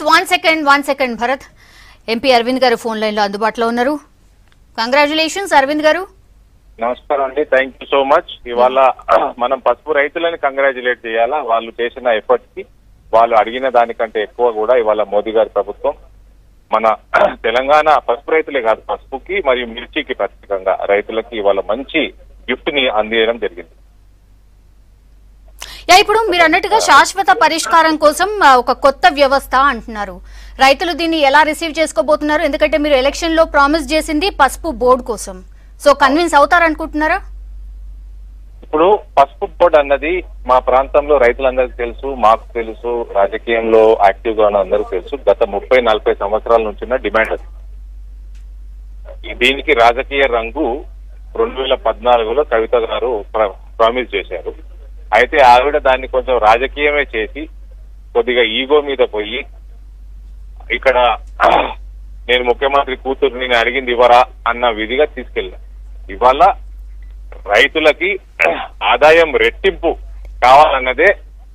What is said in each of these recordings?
Just one second one second Bharat MP Arvind garu phone line లో అందుబాటులో ఉన్నారు కంగ్రాచులేషన్స్ అరవింద్ గారు నమస్కారం అండి థ్యాంక్ యూ సో మచ్ ఇవాళ మనం పసుపు రైతులని కంగ్రాచులేట్ చేయాలా వాళ్ళు చేసిన ఎఫర్ట్ కి వాళ్ళు అడిగిన దానికంటే ఎక్కువ కూడా ఇవాళ మోదీ గారి ప్రభుత్వం మన తెలంగాణ పసుపు రైతులే కాదు పసుపుకి మరియు మిర్చికి ప్రత్యేకంగా రైతులకి ఇవాళ మంచి గిఫ్ట్ ని అందించడం జరిగింది యా ఇప్పుడు మీరు అన్నట్టుగా శాశ్వత పరిష్కారం కోసం ఆ, ఒక కొత్త వ్యవస్థ అంటున్నారు రైతులు దీన్ని ఎలా రిసీవ్ చేసుకోబోతున్నారు ఎందుకంటే మీరు ఎలక్షన్ లో ప్రామిస్ చేసింది పసుపు బోర్డు కోసం సో కన్విన్స్ అవుతారనుకుంటున్నారా ఇప్పుడు పసుపు బోర్డు అన్నది మా ప్రాంతంలో రైతులందరికీ తెలుసు మాకు తెలుసు రాజకీయంలో యాక్టివ్ గా ఉన్న అందరికీ తెలుసు గత ముప్పై నలభై సంవత్సరాల నుంచి ఉన్న డిమాండ్ అది ఈ- దీనికి రాజకీయ రంగు రెండు వేల పద్నాలుగులో కవిత గారు ప్ర- ప్రామిస్ చేశారు అయితే ఆవిడ దాన్ని కొంచెం రాజకీయమే చేసి కొద్దిగా ఈగో మీద పోయి ఇక్కడ నేను ముఖ్యమంత్రి కూతురు నేను అడిగింది ఇవ్వరా అన్న విధిగా తీసుకెళ్ళా ఇవాళ రైతులకి ఆదాయం రెట్టింపు కావాలన్నదే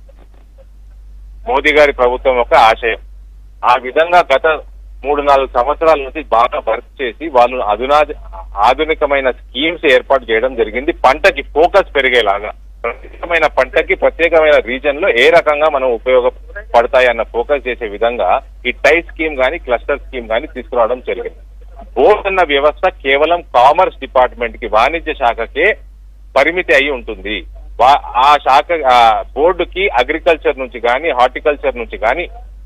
మోదీ గారి ప్రభుత్వం యొక్క ఆశయం ఆ విధంగా గత మూడు నాలుగు సంవత్సరాల నుంచి బాగా వర్క్ చేసి వాళ్ళు అధునాది ఆధునికమైన స్కీమ్స్ ఏర్పాటు చేయడం జరిగింది పంటకి ఫోకస్ పెరిగేలాగా ప్రత్యేకమైన పంటకి ప్రత్యేకమైన రీజన్ లో ఏ రకంగా మనం ఉపయోగపడతాయి అన్న ఫోకస్ చేసే విధంగా ఈ టై స్కీమ్ గానీ క్లస్టర్ స్కీమ్ గానీ తీసుకురావడం జరిగింది బోర్డు అన్న వ్యవస్థ కేవలం కామర్స్ డిపార్ట్మెంట్ కి వాణిజ్య శాఖకే పరిమితి అయి ఉంటుంది వా- ఆ శాఖ ఆ బోర్డుకి అగ్రికల్చర్ నుంచి కానీ హార్టికల్చర్ నుంచి కానీ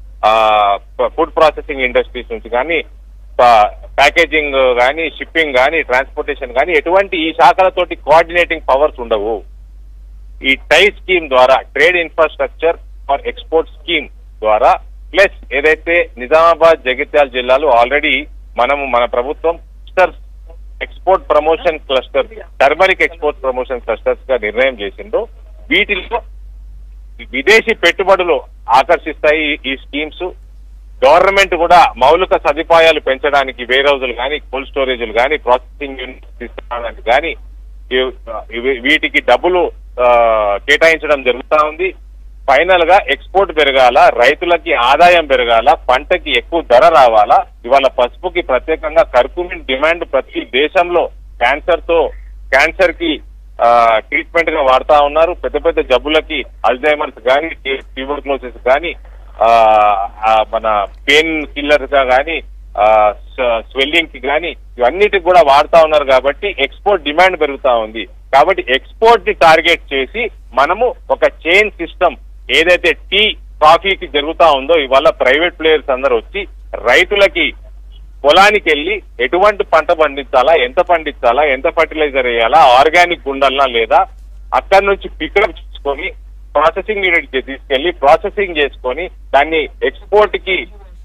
ఫుడ్ ప్రాసెసింగ్ ఇండస్ట్రీస్ నుంచి కానీ ప్యాకేజింగ్ కానీ షిప్పింగ్ కానీ ట్రాన్స్పోర్టేషన్ కానీ ఎటువంటి ఈ శాఖలతోటి కోఆర్డినేటింగ్ పవర్స్ ఉండవు ఈ టై స్కీమ్ ద్వారా trade infrastructure for export scheme ద్వారా ప్లస్ ఏదైతే నిజామాబాద్ జగిత్యాల జిల్లాలో ఆల్రెడీ మనము మన ప్రభుత్వం clusters export promotion cluster turmeric export promotion clusters గా నిర్ణయం చేసిందో వీటిలో విదేశీ పెట్టుబడులు ఆకర్షిస్తాయి ఈ స్కీమ్స్ గవర్నమెంట్ కూడా మౌలిక సదుపాయాలు పెంచడానికి వేర్ హౌజులు కానీ కోల్డ్ స్టోరేజ్లు కానీ ప్రాసెసింగ్ యూనిట్స్ తీసుకురావడానికి కానీ ఇవి- ఇవి- వీటికి డబ్బులు ఆ, కేటాయించడం జరుగుతా ఉంది ఫైనల్ గా ఎక్స్పోర్ట్ పెరగాల రైతులకి ఆదాయం పెరగాల పంటకి ఎక్కువ ధర రావాలా ఇవాళ పసుపుకి ప్రత్యేకంగా కర్కుమిన్ డిమాండ్ ప్రతి దేశంలో క్యాన్సర్ తో క్యాన్సర్ కి ట్రీట్మెంట్ గా వాడుతా ఉన్నారు పెద్ద పెద్ద జబ్బులకి అల్జైమర్స్ కానీ ట్యూబర్క్లోసిస్ కానీ ఆ, ఆ, మన పెయిన్ కిల్లర్స్ గా కానీ స్వెల్లింగ్ కి కానీ ఇవన్నిటికి కూడా వాడుతా ఉన్నారు కాబట్టి ఎక్స్పోర్ట్ డిమాండ్ పెరుగుతా ఉంది కాబట్టి ఎక్స్పోర్ట్ ని టార్గెట్ చేసి మనము ఒక చైన్ సిస్టమ్ ఏదైతే టీ కాఫీకి జరుగుతా ఉందో ఇవాళ ప్రైవేట్ ప్లేయర్స్ అందరూ వచ్చి రైతులకి పొలానికి వెళ్ళి ఎటువంటి పంట పండించాలా ఎంత పండించాలా ఎంత ఫర్టిలైజర్ వేయాలా ఆర్గానిక్ ఉండాలా లేదా అక్కడి నుంచి పికప్ చేసుకొని ప్రాసెసింగ్ యూనిట్ కి తీసుకెళ్లి ప్రాసెసింగ్ చేసుకొని దాన్ని ఎక్స్పోర్ట్ కి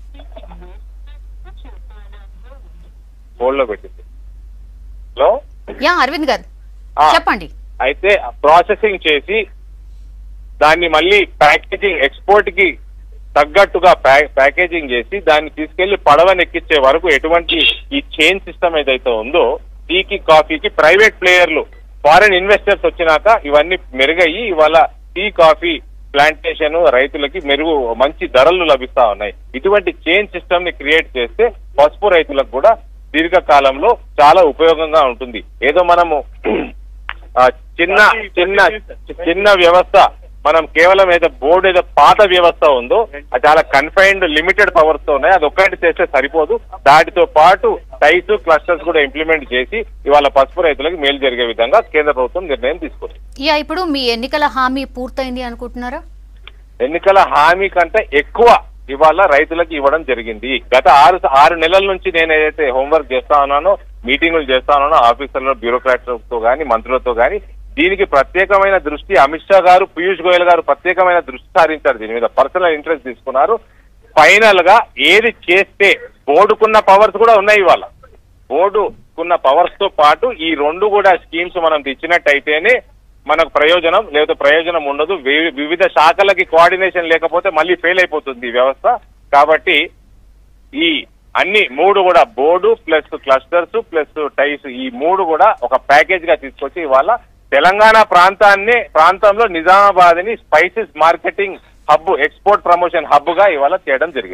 హోల్డ్ లో పెట్టింది హలో యా అరవింద్ గారు ఆ. చెప్పండి అయితే ప్రాసెసింగ్ చేసి దాన్ని మళ్ళీ ప్యాకేజింగ్ ఎక్స్పోర్ట్ కి తగ్గట్టుగా ప్యా- ప్యాకేజింగ్ చేసి దాన్ని తీసుకెళ్లి పడవని ఎక్కించే వరకు ఎటువంటి ఈ చైన్ సిస్టమ్ ఏదైతే ఉందో టీకి కాఫీకి ప్రైవేట్ ప్లేయర్లు ఫారెన్ ఇన్వెస్టర్స్ వచ్చినాక ఇవన్నీ మెరుగయ్యి ఇవాళ టీ కాఫీ ప్లాంటేషన్ రైతులకి మెరుగు మంచి ధరలు లభిస్తా ఉన్నాయి ఇటువంటి చైన్ సిస్టమ్ ని క్రియేట్ చేస్తే పసుపు రైతులకు కూడా దీర్ఘకాలంలో చాలా ఉపయోగంగా ఉంటుంది ఏదో మనము ఆ, చిన్న చిన్న చిన్న వ్యవస్థ మనం కేవలం ఏదో బోర్డు ఏదో పాత వ్యవస్థ ఉందో అది చాలా కన్ఫైన్డ్ లిమిటెడ్ పవర్స్ తో ఉన్నాయి అది ఒక్కటి చేస్తే సరిపోదు దాటితో పాటు టైస్ క్లస్టర్స్ కూడా ఇంప్లిమెంట్ చేసి ఇవాళ పసుపు రైతులకు మేలు జరిగే విధంగా కేంద్ర ప్రభుత్వం నిర్ణయం తీసుకుంది యా ఇప్పుడు మీ ఎన్నికల హామీ పూర్తయింది అనుకుంటున్నారా ఎన్నికల హామీ కంటే ఎక్కువ ఇవాళ రైతులకు ఇవ్వడం జరిగింది గత ఆరు ఆరు నెలల నుంచి నేను ఏదైతే హోంవర్క్ చేస్తా ఉన్నానో మీటింగులు చేస్తా ఉన్నానో ఆఫీసర్లు బ్యూరోక్రాట్లతో గాని మంత్రులతో గాని దీనికి ప్రత్యేకమైన దృష్టి అమిత్ షా గారు పీయూష్ గోయల్ గారు ప్రత్యేకమైన దృష్టి సారించారు దీని మీద పర్సనల్ ఇంట్రెస్ట్ తీసుకున్నారు ఫైనల్ గా ఏది చేస్తే బోర్డుకున్న పవర్స్ కూడా ఉన్నాయి ఇవాళ బోర్డుకున్న పవర్స్ తో పాటు ఈ రెండు కూడా స్కీమ్స్ మనం తెచ్చినట్టయితేనే మనకు ప్రయోజనం లేదా ప్రయోజనం ఉండదు వి- వివిధ శాఖలకి కోఆర్డినేషన్ లేకపోతే మళ్ళీ ఫెయిల్ అయిపోతుంది ఈ వ్యవస్థ కాబట్టి ఈ అన్ని మూడు కూడా board plus clusters plus TIES ఈ మూడు కూడా ఒక ప్యాకేజ్ గా తీసుకొచ్చి ఇవాళ తెలంగాణ ప్రాంతాన్ని ప్రాంతంలో నిజామాబాద్ ని spices marketing hub export promotion hub గా ఇవాళ చేయడం జరిగింది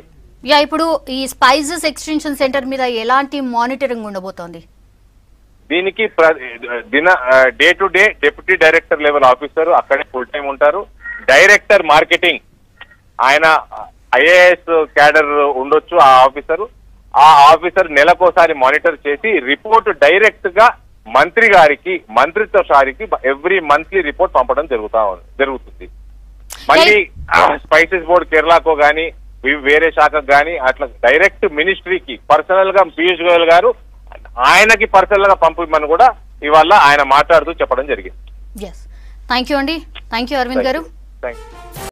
యా ఇప్పుడు ఈ స్పైసెస్ ఎక్స్టెన్షన్ సెంటర్ మీద ఎలాంటి మానిటరింగ్ ఉండబోతోంది దీనికి ప్ర- దిన day to day deputy director level officer అక్కడే ఫుల్ టైం ఉంటారు డైరెక్టర్ మార్కెటింగ్ ఆయన ఐఏఎస్ క్యాడర్ ఉండొచ్చు ఆ ఆఫీసర్ ఆ ఆఫీసర్ నెలకోసారి మానిటర్ చేసి రిపోర్ట్ డైరెక్ట్ గా మంత్రి గారికి మంత్రిత్వ శాఖకి ఎవ్రీ మంత్లీ రిపోర్ట్ పంపడం జరుగుతా ఉంది జరుగుతుంది మళ్ళీ స్పైసెస్ బోర్డు కేరళకో గానీ వి- వేరే శాఖకు గానీ అట్లా డైరెక్ట్ మినిస్ట్రీకి పర్సనల్ గా పీయూష్ గోయల్ గారు ఆయనకి పర్సనల్ గా పంపమని కూడా ఇవాళ ఆయన మాట్లాడుతూ చెప్పడం జరిగింది ఎస్ థ్యాంక్ యూ అండి thank you Arvind garu thank you